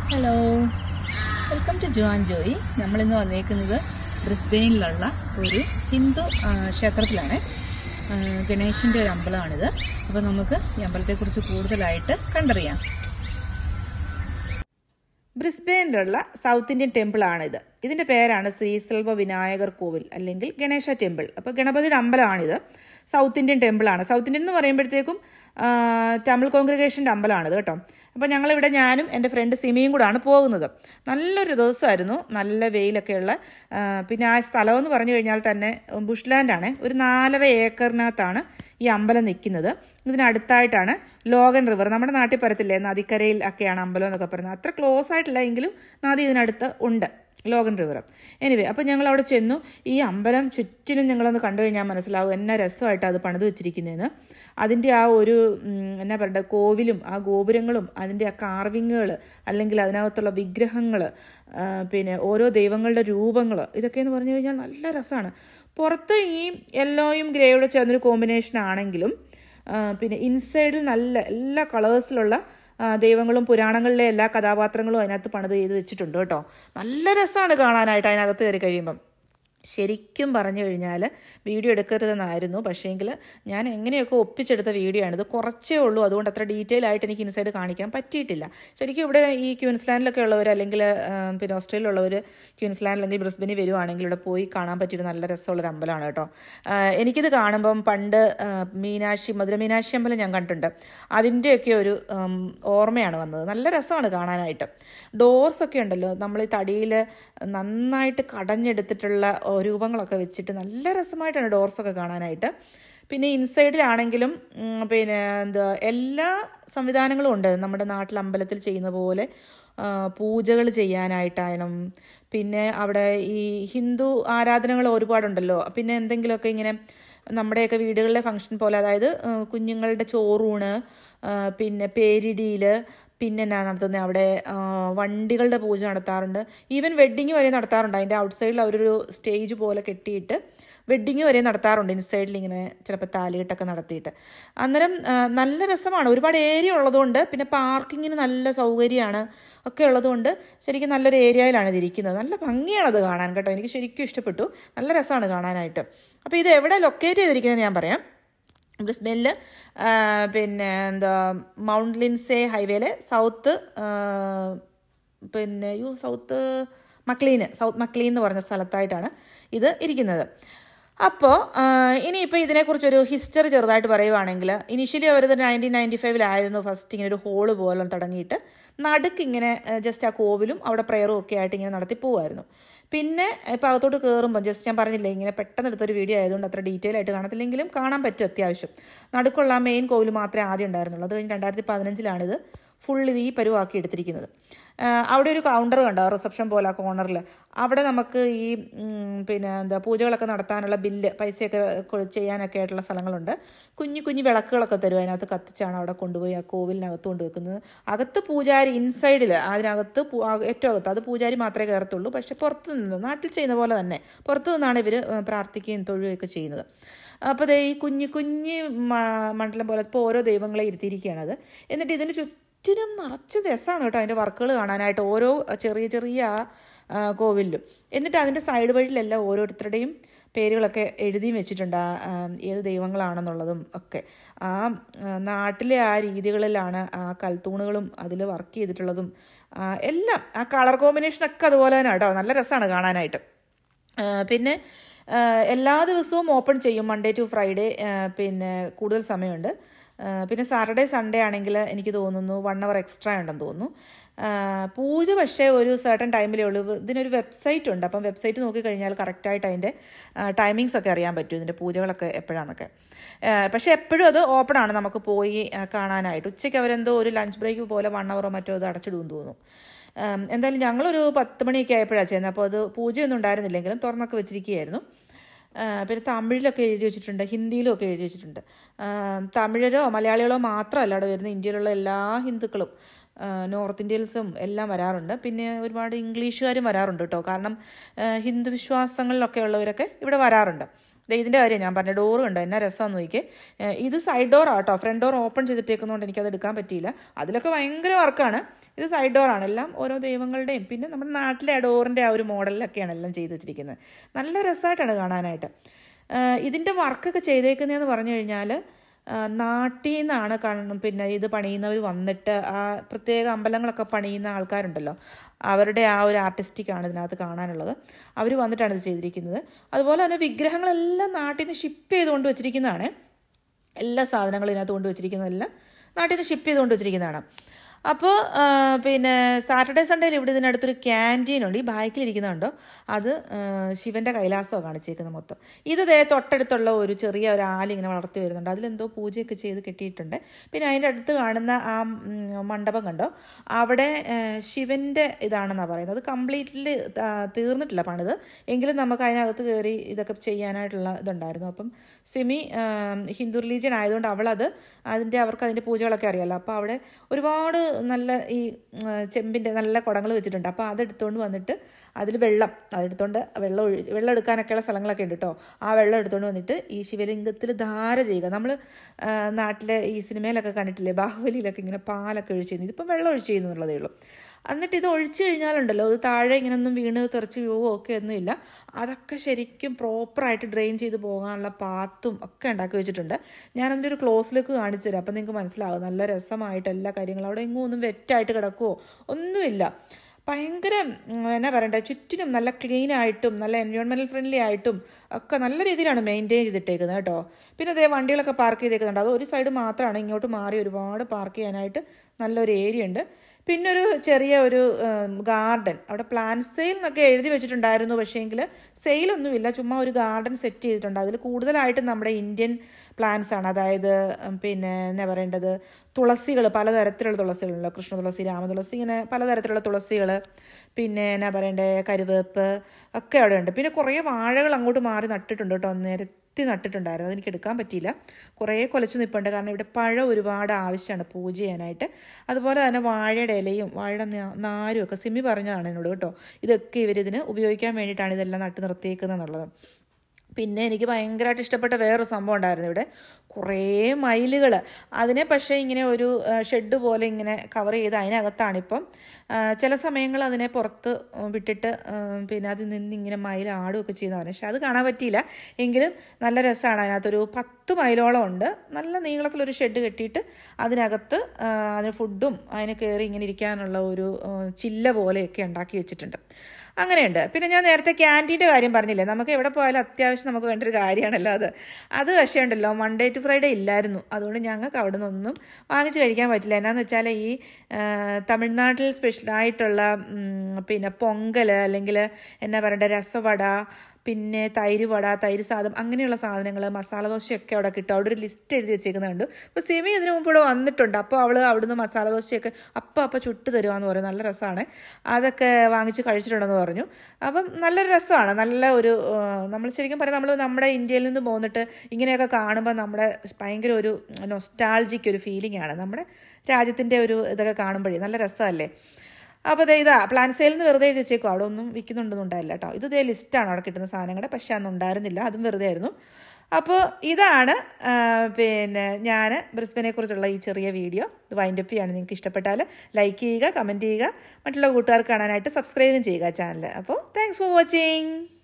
hello welcome to John Joy നമ്മളിന്ന് വന്നേക്കുന്നത് ബ്രിസ്ബെയിനിലുള്ള ഒരു ഹിന്ദു ആ, ക്ഷേത്രത്തിലാണ് ആ, ഗണേശന്റെ ഒരു അമ്പലമാണിത് അപ്പോൾ നമുക്ക് ഈ അമ്പലത്തെക്കുറിച്ച് കൂടുതലായിട്ട് കണ്ടറിയാം ബ്രിസ്ബെയിനിലുള്ള സൗത്ത് ഇന്ത്യൻ ടെമ്പിൾ ആണിത് ഇതിൻ്റെ പേരാണ് ശ്രീ സെൽവ വിനായകർ കോവിൽ അല്ലെങ്കിൽ ഗണേശ ടെമ്പിൾ അപ്പോൾ ഗണപതിയുടെ അമ്പലമാണിത് സൗത്ത് ഇന്ത്യൻ ടെമ്പിളാണ് സൗത്ത് ഇന്ത്യൻ എന്ന് പറയുമ്പോഴത്തേക്കും ആ, തമിഴ് കോൺഗ്രിഗേഷൻ്റെ അമ്പലമാണിത് കേട്ടോ അപ്പോൾ ഞങ്ങളിവിടെ ഞാനും എൻ്റെ ഫ്രണ്ട് സിമിയും കൂടാണ് പോകുന്നത് നല്ലൊരു ദിവസമായിരുന്നു നല്ല വെയിലൊക്കെയുള്ള ആ, പിന്നെ ആ സ്ഥലം എന്ന് പറഞ്ഞു കഴിഞ്ഞാൽ തന്നെ ബുഷ്ലാൻഡാണ് ഒരു നാലര ഏക്കറിനകത്താണ് ഈ അമ്പലം നിൽക്കുന്നത് ഇതിനടുത്തായിട്ടാണ് ലോഗൻ റിവർ നമ്മുടെ നാട്ടിൽ പറയത്തില്ലേ നദിക്കരയിൽ ഒക്കെയാണ് അമ്പലം എന്നൊക്കെ പറയുന്നത് അത്ര ക്ലോസ് ആയിട്ടില്ല എങ്കിലും നദി ഇതിനടുത്ത് ഉണ്ട് ലോഗൻ റിവർ എനിവേ അപ്പോൾ ഞങ്ങൾ അവിടെ ചെന്നു ഈ അമ്പലം ചുറ്റിനും ഞങ്ങളൊന്ന് കണ്ടു കഴിഞ്ഞാൽ മനസ്സിലാവും എന്നാ രസമായിട്ട് അത് പണിത് വെച്ചിരിക്കുന്നതെന്ന് അതിൻ്റെ ആ ഒരു ഉം, എന്നാ പറയണ്ട കോവിലും ആ ഗോപുരങ്ങളും അതിൻ്റെ ആ കാർവിങ്ങുകൾ അല്ലെങ്കിൽ അതിനകത്തുള്ള വിഗ്രഹങ്ങൾ പിന്നെ ഓരോ ദൈവങ്ങളുടെ രൂപങ്ങൾ ഇതൊക്കെ എന്ന് പറഞ്ഞു കഴിഞ്ഞാൽ നല്ല രസമാണ് പുറത്ത് ഈ യെല്ലോയും ഗ്രേയുടെ ചേർന്നൊരു കോമ്പിനേഷൻ ആണെങ്കിലും ആ, പിന്നെ ഇൻസൈഡിൽ നല്ല എല്ലാ കളേഴ്സിലുള്ള ആ, ദൈവങ്ങളും പുരാണങ്ങളിലെ എല്ലാ കഥാപാത്രങ്ങളും അതിനകത്ത് പണിത് ചെയ്ത് വെച്ചിട്ടുണ്ട് കേട്ടോ നല്ല രസമാണ് കാണാനായിട്ട് അതിനകത്ത് കയറി കഴിയുമ്പം ശരിക്കും പറഞ്ഞു കഴിഞ്ഞാൽ വീഡിയോ എടുക്കരുതെന്നായിരുന്നു പക്ഷേങ്കിൽ ഞാൻ എങ്ങനെയൊക്കെ ഒപ്പിച്ചെടുത്ത വീഡിയോ ആണിത് കുറച്ചേ ഉള്ളൂ അതുകൊണ്ട് അത്ര ഡീറ്റെയിൽ ആയിട്ട് എനിക്ക് ഇൻസൈഡ് കാണിക്കാൻ പറ്റിയിട്ടില്ല ശരിക്കും ഇവിടെ ഈ ക്യൂൻസ്ലാൻഡിലൊക്കെ ഉള്ളവർ അല്ലെങ്കിൽ ആ, പിന്നെ ഓസ്ട്രേലിയയിലുള്ളവർ ക്യൂൻസ്ലാൻഡ് അല്ലെങ്കിൽ ബ്രിസ്ബനി വരുവാണെങ്കിൽ ഇവിടെ പോയി കാണാൻ പറ്റിയൊരു നല്ല രസമുള്ളൊരു അമ്പലമാണ് കേട്ടോ ആ, എനിക്കിത് കാണുമ്പം പണ്ട് ആ, മീനാക്ഷി മധുര മീനാക്ഷി അമ്പലം ഞാൻ കണ്ടിട്ടുണ്ട് അതിൻ്റെയൊക്കെ ഒരു ഉം, ഓർമ്മയാണ് വന്നത് നല്ല രസമാണ് കാണാനായിട്ട് ഡോർസ് ഒക്കെ ഉണ്ടല്ലോ നമ്മൾ ഈ തടിയിൽ നന്നായിട്ട് കടഞ്ഞെടുത്തിട്ടുള്ള ഓ, രൂപങ്ങളൊക്കെ വെച്ചിട്ട് നല്ല രസമായിട്ടാണ് ഡോർസൊക്കെ കാണാനായിട്ട് പിന്നെ ഇൻസൈഡിലാണെങ്കിലും ഉം, പിന്നെ എന്താ എല്ലാ സംവിധാനങ്ങളും ഉണ്ട് നമ്മുടെ നാട്ടിൽ അമ്പലത്തിൽ ചെയ്യുന്ന പോലെ പൂജകൾ ചെയ്യാനായിട്ടായാലും പിന്നെ അവിടെ ഈ ഹിന്ദു ആരാധനകൾ ഒരുപാടുണ്ടല്ലോ പിന്നെ എന്തെങ്കിലുമൊക്കെ ഇങ്ങനെ നമ്മുടെയൊക്കെ വീടുകളിലെ ഫംഗ്ഷൻ പോലെ അതായത് ആ, കുഞ്ഞുങ്ങളുടെ ചോറൂണ് ആ, പിന്നെ പേരിടിയിൽ പിന്നെ എന്നാ നടത്തുന്നത് അവിടെ ആ, വണ്ടികളുടെ പൂജ നടത്താറുണ്ട് ഈവൻ വെഡ്ഡിങ് വരെ നടത്താറുണ്ട് അതിൻ്റെ ഔട്ട്സൈഡിൽ അവരൊരു സ്റ്റേജ് പോലെ കെട്ടിയിട്ട് വെഡ്ഡിങ് വരെ നടത്താറുണ്ട് ഇൻസൈഡിൽ ഇങ്ങനെ ചിലപ്പോൾ താലികെട്ടൊക്കെ നടത്തിയിട്ട് അന്നേരം ആ, നല്ല രസമാണ് ഒരുപാട് ഏരിയ ഉള്ളതുകൊണ്ട് പിന്നെ പാർക്കിങ്ങിന് നല്ല സൗകര്യമാണ് ഒക്കെ ഉള്ളതുകൊണ്ട് ശരിക്കും നല്ലൊരു ഏരിയയിലാണ് ഇത് ഇരിക്കുന്നത് നല്ല ഭംഗിയാണ് അത് കാണാൻ കേട്ടോ എനിക്ക് ശരിക്കും ഇഷ്ടപ്പെട്ടു നല്ല രസമാണ് കാണാനായിട്ട് അപ്പോൾ ഇത് എവിടെ ലൊക്കേറ്റ് ചെയ്തിരിക്കുന്നത് ഞാൻ പറയാം ബ്രിസ്ബെനിൽ പിന്നെ എന്താ മൗണ്ട് ലിൻസേ ഹൈവേയിലെ സൗത്ത് പിന്നെ യു സൗത്ത് മക്ലീന് സൗത്ത് മക്ലീൻ എന്ന് പറഞ്ഞ സ്ഥലത്തായിട്ടാണ് ഇത് ഇരിക്കുന്നത് അപ്പോൾ ഇനിയിപ്പോൾ ഇതിനെക്കുറിച്ചൊരു ഹിസ്റ്ററി ചെറുതായിട്ട് പറയുവാണെങ്കിൽ ഇനിഷ്യലി അവരത് നയൻറ്റീൻ നയൻറ്റി ഫൈവിലായിരുന്നു ഫസ്റ്റ് ഇങ്ങനെ ഒരു ഹോള് പോലെ തുടങ്ങിയിട്ട് നടുക്ക് ഇങ്ങനെ ജസ്റ്റ് ആ കോവിലും അവിടെ പ്രയറും ഒക്കെ ആയിട്ട് ഇങ്ങനെ നടത്തി പോവായിരുന്നു പിന്നെ ഇപ്പോൾ അകത്തോട്ട് കയറുമ്പോൾ ജസ്റ്റ് ഞാൻ പറഞ്ഞില്ലേ ഇങ്ങനെ പെട്ടെന്ന് എടുത്തൊരു വീഡിയോ ആയതുകൊണ്ട് അത്ര ഡീറ്റെയിൽ ആയിട്ട് കാണത്തില്ലെങ്കിലും കാണാൻ പറ്റും അത്യാവശ്യം നടുക്കുള്ള ആ മെയിൻ കോവിൽ മാത്രമേ ആദ്യം ഉണ്ടായിരുന്നുള്ളൂ അത് കഴിഞ്ഞ് രണ്ടായിരത്തി പതിനഞ്ചിലാണിത് ഫുൾ ഇത് ഈ പരുവാക്കി എടുത്തിരിക്കുന്നത് ആ, അവിടെ ഒരു കൗണ്ടർ കണ്ടോ റിസപ്ഷൻ പോലെ ആ കോർണറിൽ അവിടെ നമുക്ക് ഈ ഉം, പിന്നെ എന്താ പൂജകളൊക്കെ നടത്താനുള്ള ബില്ല് പൈസയൊക്കെ കൊ- ചെയ്യാനൊക്കെ ആയിട്ടുള്ള സ്ഥലങ്ങളുണ്ട് കുഞ്ഞു കുഞ്ഞു വിളക്കുകളൊക്കെ തരും അതിനകത്ത് കത്തിച്ചാണ് അവിടെ കൊണ്ടുപോയി ആ കോവിലിനകത്ത് കൊണ്ടുവെക്കുന്നത് അകത്ത് പൂജാരി ഇൻസൈഡിൽ അതിനകത്ത് പൂ- ആ ഏറ്റവും അകത്ത് അത് പൂജാരി മാത്രമേ കയറത്തുള്ളൂ പക്ഷെ പുറത്ത് നിന്ന് നാട്ടിൽ ചെയ്യുന്ന പോലെ തന്നെ പുറത്തു നിന്നാണ് ഇവർ പ്രാർത്ഥിക്കുകയും തൊഴുകയൊക്കെ ചെയ്യുന്നത് അപ്പോൾ ദേ ഈ കുഞ്ഞു കുഞ്ഞ് മ- മണ്ഡലം പോലെ ഇപ്പോൾ ഓരോ ദൈവങ്ങളെ ഇരുത്തിയിരിക്കുകയാണ് അത് എന്നിട്ട് ഇതിന് ചുറ്റിനും നിറച്ച് രസമാണ് കേട്ടോ അതിൻ്റെ വർക്കുകൾ കാണാനായിട്ട് ഓരോ ചെറിയ ചെറിയ ആ, കോവിലിലും എന്നിട്ട് അതിൻ്റെ സൈഡ് വഴിയിലെല്ലാം ഓരോരുത്തരുടെയും പേരുകളൊക്കെ എഴുതിയും വെച്ചിട്ടുണ്ട് ആ, ആ, ഏത് ദൈവങ്ങളാണെന്നുള്ളതും ഒക്കെ ആ ആ, നാട്ടിലെ ആ രീതികളിലാണ് ആ കൽത്തൂണുകളും അതിൽ വർക്ക് ചെയ്തിട്ടുള്ളതും ആ, എല്ലാം ആ കളർ കോമ്പിനേഷനൊക്കെ അതുപോലെ തന്നെ കേട്ടോ നല്ല രസമാണ് കാണാനായിട്ട് ആ, പിന്നെ ആ, എല്ലാ ദിവസവും ഓപ്പൺ ചെയ്യും മൺഡേ ടു ഫ്രൈഡേ ആ, പിന്നെ കൂടുതൽ സമയമുണ്ട് ആ, പിന്നെ സാറ്റർഡേ സൺഡേ ആണെങ്കിൽ എനിക്ക് തോന്നുന്നു വൺ അവർ എക്സ്ട്രാ ഉണ്ടെന്ന് തോന്നുന്നു ആ, പൂജ പക്ഷേ ഒരു സർട്ടൺ ടൈമിലേ ഉള്ളൂ ഇതിനൊരു വെബ്സൈറ്റ് ഉണ്ട് അപ്പം വെബ്സൈറ്റ് നോക്കിക്കഴിഞ്ഞാൽ കറക്റ്റായിട്ട് അതിൻ്റെ ടൈമിങ്സ് ഒക്കെ അറിയാൻ പറ്റും ഇതിൻ്റെ പൂജകളൊക്കെ എപ്പോഴാണെന്നൊക്കെ ആ, പക്ഷേ എപ്പോഴും അത് ഓപ്പൺ ആണ് നമുക്ക് പോയി ആ, കാണാനായിട്ട് ഉച്ചയ്ക്ക് അവരെന്തോ ഒരു ലഞ്ച് ബ്രേക്ക് പോലെ വൺ അവറോ മറ്റോ അത് അടച്ചിടുമെന്ന് തോന്നുന്നു ഉം, എന്തായാലും ഞങ്ങളൊരു പത്ത് മണിയൊക്കെ ആയപ്പോഴാണ് ചെയ്യുന്നത് അപ്പോൾ അത് പൂജയൊന്നും ഉണ്ടായിരുന്നില്ലെങ്കിലും തുറന്നൊക്കെ വെച്ചിരിക്കുകയായിരുന്നു ആ, പിന്നെ തമിഴിലൊക്കെ എഴുതി വെച്ചിട്ടുണ്ട് ഹിന്ദിയിലും ഒക്കെ എഴുതി വെച്ചിട്ടുണ്ട് ആ, തമിഴരോ മലയാളികളോ മാത്രമല്ല അവിടെ വരുന്ന ഇന്ത്യയിലുള്ള എല്ലാ ഹിന്ദുക്കളും ആ, നോർത്ത് ഇന്ത്യൻസും എല്ലാം വരാറുണ്ട് പിന്നെ ഒരുപാട് ഇംഗ്ലീഷുകാരും വരാറുണ്ട് കേട്ടോ കാരണം ആ, ഹിന്ദു വിശ്വാസങ്ങളിലൊക്കെ ഉള്ളവരൊക്കെ ഇവിടെ വരാറുണ്ട് ദേ ഇതിൻ്റെ കാര്യം ഞാൻ പറഞ്ഞ ഡോറ് കണ്ടോ എന്നാ രസമാണെന്ന് നോക്കിയേ ഏഹ് ഇത് side door auto front door open ചെയ്തിട്ടേക്കുന്നതുകൊണ്ട് എനിക്കത് എടുക്കാൻ പറ്റിയില്ല അതിലൊക്കെ ഭയങ്കര വർക്കാണ് ഇത് സൈഡ് ഡോറാണ് എല്ലാം ഓരോ ദൈവങ്ങളുടെയും പിന്നെ നമ്മുടെ നാട്ടിലെ ആ ഡോറിൻ്റെ ആ ഒരു മോഡലിലൊക്കെയാണ് എല്ലാം ചെയ്ത് വെച്ചിരിക്കുന്നത് നല്ല രസമായിട്ടാണ് കാണാനായിട്ട് ഏഹ് ഇതിൻ്റെ വർക്കൊക്കെ ചെയ്തേക്കുന്നതെന്ന് പറഞ്ഞു കഴിഞ്ഞാൽ നാട്ടിൽ നിന്നാണ് കാണും പിന്നെ ഇത് പണിയുന്നവർ വന്നിട്ട് ആ പ്രത്യേക അമ്പലങ്ങളൊക്കെ പണിയുന്ന ആൾക്കാരുണ്ടല്ലോ അവരുടെ ആ ഒരു ആർട്ടിസ്റ്റിക്കാണ് ഇതിനകത്ത് കാണാനുള്ളത് അവർ വന്നിട്ടാണ് ഇത് ചെയ്തിരിക്കുന്നത് അതുപോലെ തന്നെ വിഗ്രഹങ്ങളെല്ലാം നാട്ടിൽ നിന്ന് ഷിപ്പ് ചെയ്തുകൊണ്ട് വെച്ചിരിക്കുന്നതാണ് എല്ലാ സാധനങ്ങളും ഇതിനകത്ത് കൊണ്ട് വെച്ചിരിക്കുന്നതെല്ലാം നാട്ടിൽ നിന്ന് ഷിപ്പ് ചെയ്തുകൊണ്ട് വെച്ചിരിക്കുന്നതാണ് അപ്പോൾ പിന്നെ സാറ്റർഡേ സൺഡേയിൽ ഇവിടെ ഇതിനടുത്തൊരു ക്യാൻറ്റീൻ ഉണ്ട് ഈ ബാക്കിലിരിക്കുന്നുണ്ടോ അത് ആ, ശിവൻ്റെ കൈലാസമാണ് കാണിച്ചേക്കുന്നത് മൊത്തം ഇത് ദേ തൊട്ടടുത്തുള്ള ഒരു ചെറിയ ഒരു ആല് ഇങ്ങനെ വളർത്തി വരുന്നുണ്ട് അതിലെന്തോ പൂജയൊക്കെ ചെയ്ത് കെട്ടിയിട്ടുണ്ട് പിന്നെ അതിൻ്റെ അടുത്ത് കാണുന്ന ആ ഉം, മണ്ഡപം കണ്ടോ അവിടെ ആ, ശിവൻ്റെ ഇതാണെന്നാണ് പറയുന്നത് അത് കംപ്ലീറ്റ്ലി തീർന്നിട്ടില്ല പണിത് എങ്കിലും നമുക്ക് അതിനകത്ത് കയറി ഇതൊക്കെ ചെയ്യാനായിട്ടുള്ള ഇതുണ്ടായിരുന്നു അപ്പം സിമി ആ, ഹിന്ദു റിലീജിയൻ ആയതുകൊണ്ട് അവളത് അതിൻ്റെ അവർക്ക് അതിൻ്റെ പൂജകളൊക്കെ അറിയാമല്ലോ അപ്പോൾ അവിടെ ഒരുപാട് നല്ല ഈ ആ, ചെമ്പിൻ്റെ നല്ല കുടങ്ങൾ വെച്ചിട്ടുണ്ട് അപ്പോൾ അതെടുത്തുകൊണ്ട് വന്നിട്ട് അതിൽ വെള്ളം അതെടുത്തോണ്ട് വെള്ളം ഒഴി വെള്ളം എടുക്കാനൊക്കെയുള്ള സ്ഥലങ്ങളൊക്കെ ഉണ്ട് കേട്ടോ ആ വെള്ളം എടുത്തുകൊണ്ട് വന്നിട്ട് ഈ ശിവലിംഗത്തിൽ ധാര ചെയ്യുക നമ്മൾ നാട്ടിലെ ഈ സിനിമയിലൊക്കെ കണ്ടിട്ടില്ലേ ബാഹുബലിയിലൊക്കെ ഇങ്ങനെ പാലൊക്കെ ഒഴിച്ച് ചെയ്യുന്നു ഇതിപ്പം വെള്ളം ഒഴിച്ച് ചെയ്യുന്നുള്ളതേ ഉള്ളൂ എന്നിട്ട് ഇത് ഒഴിച്ചു കഴിഞ്ഞാലുണ്ടല്ലോ അത് താഴെ ഇങ്ങനെയൊന്നും വീണ് തെറിച്ച് വീഴുവോ ഒക്കെ ഒന്നുമില്ല അതൊക്കെ ശരിക്കും പ്രോപ്പറായിട്ട് ഡ്രെയിൻ ചെയ്ത് പോകാനുള്ള പാത്തും ഒക്കെ ഉണ്ടാക്കി വെച്ചിട്ടുണ്ട് ഞാൻ അതിൻ്റെ ഒരു ക്ലോസ് ലുക്ക് കാണിച്ചു തരാം അപ്പം നിങ്ങൾക്ക് മനസ്സിലാവും നല്ല രസമായിട്ട് എല്ലാ കാര്യങ്ങളും അവിടെ എങ്ങും ഒന്നും വെറ്റായിട്ട് കിടക്കുവോ ഒന്നുമില്ല ഭയങ്കര ഉം, എന്നാ പറയണ്ടേ ചുറ്റിനും നല്ല ക്ലീൻ ആയിട്ടും നല്ല എൻവയോൺമെൻറ്റൽ ഫ്രണ്ട്ലി ആയിട്ടും ഒക്കെ നല്ല രീതിയിലാണ് മെയിൻറ്റെയിൻ ചെയ്തിട്ടേക്കുന്നത് കേട്ടോ പിന്നെ അതേ വണ്ടികളൊക്കെ പാർക്ക് ചെയ്തേക്കുന്നുണ്ട് അത് ഒരു സൈഡ് മാത്രമാണ് ഇങ്ങോട്ട് മാറി ഒരുപാട് പാർക്ക് ചെയ്യാനായിട്ട് നല്ലൊരു ഏരിയ ഉണ്ട് പിന്നെ ഒരു ചെറിയ ഒരു ഗാർഡൻ അവിടെ പ്ലാൻ സെയിൽ എന്നൊക്കെ എഴുതി വെച്ചിട്ടുണ്ടായിരുന്നു പക്ഷേങ്കിൽ സെയിലൊന്നുമില്ല ചുമ്മാ ഒരു ഗാർഡൻ സെറ്റ് ചെയ്തിട്ടുണ്ട് അതിൽ കൂടുതലായിട്ടും നമ്മുടെ ഇന്ത്യൻ പ്ലാന്റ്സ് ആണ് അതായത് ഉം, പിന്നെ എന്നാ പറയേണ്ടത് തുളസികൾ പലതരത്തിലുള്ള തുളസികളുണ്ടല്ലോ കൃഷ്ണ തുളസി രാമതുളസി ഇങ്ങനെ പലതരത്തിലുള്ള തുളസികൾ പിന്നെ എന്നാ പറയണ്ടേ കരുവേപ്പ് ഒക്കെ അവിടെ ഉണ്ട് പിന്നെ കുറേ വാഴകൾ അങ്ങോട്ട് മാറി നട്ടിട്ടുണ്ട് കേട്ടോ നിരത്തി നട്ടിട്ടുണ്ടായിരുന്നു അതെനിക്ക് എടുക്കാൻ പറ്റിയില്ല കുറേ കൊലച്ച് നിൽപ്പുണ്ട് കാരണം ഇവിടെ പഴം ഒരുപാട് ആവശ്യമാണ് പൂജ ചെയ്യാനായിട്ട് അതുപോലെ തന്നെ വാഴയുടെ ഇലയും വാഴയുടെ നാ- നാരും ഒക്കെ സിമി പറഞ്ഞതാണ് എന്നോട് കേട്ടോ ഇതൊക്കെ ഇവരിതിന് ഉപയോഗിക്കാൻ വേണ്ടിയിട്ടാണ് ഇതെല്ലാം നട്ട് നിർത്തിയേക്കുന്നത് എന്നുള്ളത് പിന്നെ എനിക്ക് ഭയങ്കരമായിട്ട് ഇഷ്ടപ്പെട്ട വേറൊരു സംഭവം ഉണ്ടായിരുന്നു ഇവിടെ കുറേ മയിലുകൾ അതിനെ പക്ഷേ ഇങ്ങനെ ഒരു ഷെഡ് പോലെ ഇങ്ങനെ കവർ ചെയ്ത് അതിനകത്താണിപ്പം ആ, ചില സമയങ്ങൾ അതിനെ പുറത്ത് വിട്ടിട്ട് ആ, പിന്നെ അതിൽ നിന്ന് ഇങ്ങനെ മയിൽ ആടുകയൊക്കെ ചെയ്യുന്നതാണ് പക്ഷെ അത് കാണാൻ പറ്റിയില്ല എങ്കിലും നല്ല രസമാണ് അതിനകത്തൊരു പത്ത് മൈലോളം ഉണ്ട് നല്ല നീളത്തിലൊരു ഷെഡ് കെട്ടിയിട്ട് അതിനകത്ത് ആ, അതിന് ഫുഡും അതിന് കയറി ഇങ്ങനെ ഇരിക്കാനുള്ള ഒരു ആ, ചില്ല പോലെയൊക്കെ ഉണ്ടാക്കി വെച്ചിട്ടുണ്ട് അങ്ങനെയുണ്ട് പിന്നെ ഞാൻ നേരത്തെ ക്യാൻറ്റീൻ്റെ കാര്യം പറഞ്ഞില്ലേ നമുക്ക് എവിടെ പോയാലും അത്യാവശ്യം നമുക്ക് വേണ്ട ഒരു കാര്യമാണല്ലോ അത് അത് പക്ഷേ ഉണ്ടല്ലോ മൺഡേ ടു ഫ്രൈഡേ ഇല്ലായിരുന്നു അതുകൊണ്ട് ഞങ്ങൾക്ക് അവിടെ നിന്നൊന്നും വാങ്ങിച്ച് കഴിക്കാൻ പറ്റില്ല എന്നാന്ന് വെച്ചാൽ ഈ ആ, തമിഴ്നാട്ടിൽ സ്പെഷ്യലായിട്ടുള്ള ഉം, പിന്നെ പൊങ്കൽ അല്ലെങ്കിൽ എന്നാ പറയണ്ടേ രസവട പിന്നെ തൈര് വട തൈര് സാദം അങ്ങനെയുള്ള സാധനങ്ങൾ മസാല ദോശയൊക്കെ അവിടെ കിട്ടും അവിടെ ഒരു ലിസ്റ്റ് എഴുതി വെച്ചേക്കുന്നുണ്ട് അപ്പോൾ സിമി ഇതിനു മുമ്പ് ഇവിടെ വന്നിട്ടുണ്ട് അപ്പോൾ അവൾ അവിടുന്ന് മസാല ദോശയൊക്കെ അപ്പം അപ്പം ചുട്ട് തരുവാന്ന് പറയും നല്ല രസമാണ് അതൊക്കെ വാങ്ങിച്ച് കഴിച്ചിട്ടുണ്ടെന്ന് പറഞ്ഞു അപ്പം നല്ലൊരു രസമാണ് നല്ല ഒരു ആ, നമ്മൾ ശരിക്കും പറയാം നമ്മൾ നമ്മുടെ ഇന്ത്യയിൽ നിന്ന് പോന്നിട്ട് ഇങ്ങനെയൊക്കെ കാണുമ്പോൾ നമ്മുടെ ഭയങ്കര ഒരു നൊസ്റ്റാൾജിക്ക് ഒരു ഫീലിംഗ് ആണ് നമ്മുടെ രാജ്യത്തിൻ്റെ ഒരു ഇതൊക്കെ കാണുമ്പോഴേ നല്ല രസമല്ലേ അപ്പോൾ ദേ ഇതാ പ്ലാൻ സെയിൽ നിന്ന് വെറുതെ എഴുതി വെച്ചേക്കും അവിടെ ഒന്നും വിൽക്കുന്നുണ്ടൊന്നും ഉണ്ടായില്ല കേട്ടോ ഇത് ദേ ലിസ്റ്റാണ് അവിടെ കിട്ടുന്ന സാധനങ്ങളുടെ പക്ഷെ അന്ന് ഉണ്ടായിരുന്നില്ല അതും വെറുതെ ആയിരുന്നു അപ്പോൾ ഇതാണ് ആ, പിന്നെ ഞാൻ ബ്രിസ്ബനെ കുറിച്ചുള്ള ഈ ചെറിയ വീഡിയോ ഇത് വൈൻഡപ്പ് ചെയ്യാണ് നിങ്ങൾക്ക് ഇഷ്ടപ്പെട്ടാൽ ലൈക്ക് ചെയ്യുക കമൻറ്റ് ചെയ്യുക മറ്റുള്ള കൂട്ടുകാർക്ക് കാണാനായിട്ട് സബ്സ്ക്രൈബും ചെയ്യുക ചാനൽ അപ്പോൾ താങ്ക്സ് ഫോർ വാച്ചിങ്